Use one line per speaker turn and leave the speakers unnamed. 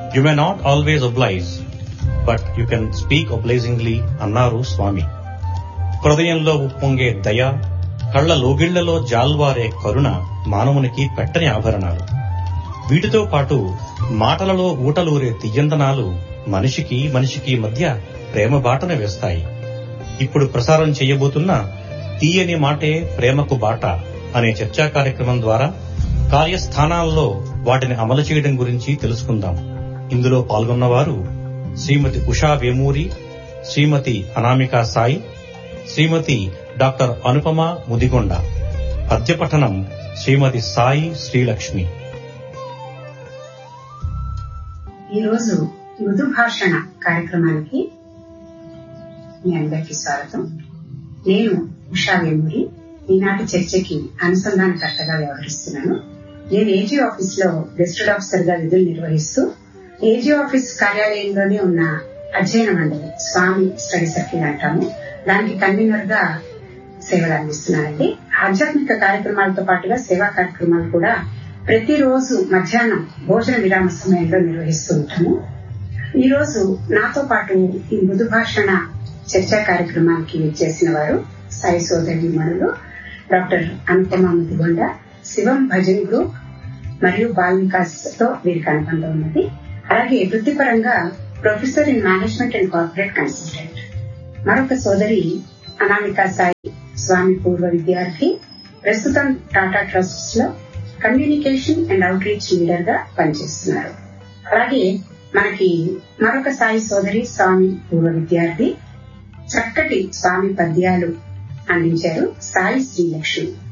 you may not always oblige but you can speak obligingly అన్నారు స్వామి హృదయంలో ఉప్పొంగే దయ కళ్ల లోగిళ్లలో జాల్వారే కరుణ మానవునికి పెట్టని ఆభరణాలు వీటితో పాటు మాటలలో ఊటలూరే తియ్యందనాలు మనిషికి మనిషికి మధ్య ప్రేమ బాటను వేస్తాయి ఇప్పుడు ప్రసారం చేయబోతున్న తీయని మాటే ప్రేమకు బాట అనే చర్చా కార్యక్రమం ద్వారా కార్యస్థానాల్లో వాటిని అమలు చేయడం గురించి తెలుసుకుందాం ఇందులో పాల్గొన్నవారు శ్రీమతి ఉషా వేమూరి శ్రీమతి అనామికా సాయి శ్రీమతి డాక్టర్ అనుపమ ముదిగొండ పద్యపఠనం శ్రీమతి సాయి శ్రీలక్ష్మి
ఈరోజు మృదు భాషణ కార్యక్రమానికి మీ అందరికీ స్వాగతం నేను ఉషా వేమూరి ఈనాటి చర్చకి అనుసంధానకర్తగా వ్యవహరిస్తున్నాను నేను ఏజీ ఆఫీస్ లో గెస్టెడ్ ఆఫీసర్ గా విధులు నిర్వహిస్తూ ఏజీ ఆఫీస్ కార్యాలయంలోనే ఉన్న అధ్యయన మండలి స్వామి స్టడీ సర్కిల్ అంటాము దానికి కన్వీనర్ గా సేవలు అందిస్తున్నానండి ఆధ్యాత్మిక కార్యక్రమాలతో పాటుగా సేవా కార్యక్రమాలు కూడా ప్రతిరోజు మధ్యాహ్నం భోజన విరామ సమయంలో నిర్వహిస్తూ ఉంటాము ఈ రోజు నాతో పాటు ఈ మృదు భాషణ చర్చా కార్యక్రమానికి చేసిన వారు సాయి సోదరి మణులు డాక్టర్ అనుపమ ముదిగొండ శివం భజన్ గ్రూప్ మరియు బాల్ వికాస్ తో వీరికి అనుబంధం ఉన్నది అలాగే వృత్తిపరంగా professor in management and corporate consultant మరొక సోదరి అనామికా సాయి స్వామి పూర్వ విద్యార్థి ప్రస్తుతం టాటా ట్రస్ట్స్ లో communication and outreach leader గా పనిచేస్తున్నారు అలాగే మనకి మరొక సాయి సోదరి స్వామి పూర్వ విద్యార్థి చక్కటి స్వామి పద్యాలు అందించారు సాయి శ్రీలక్ష్మి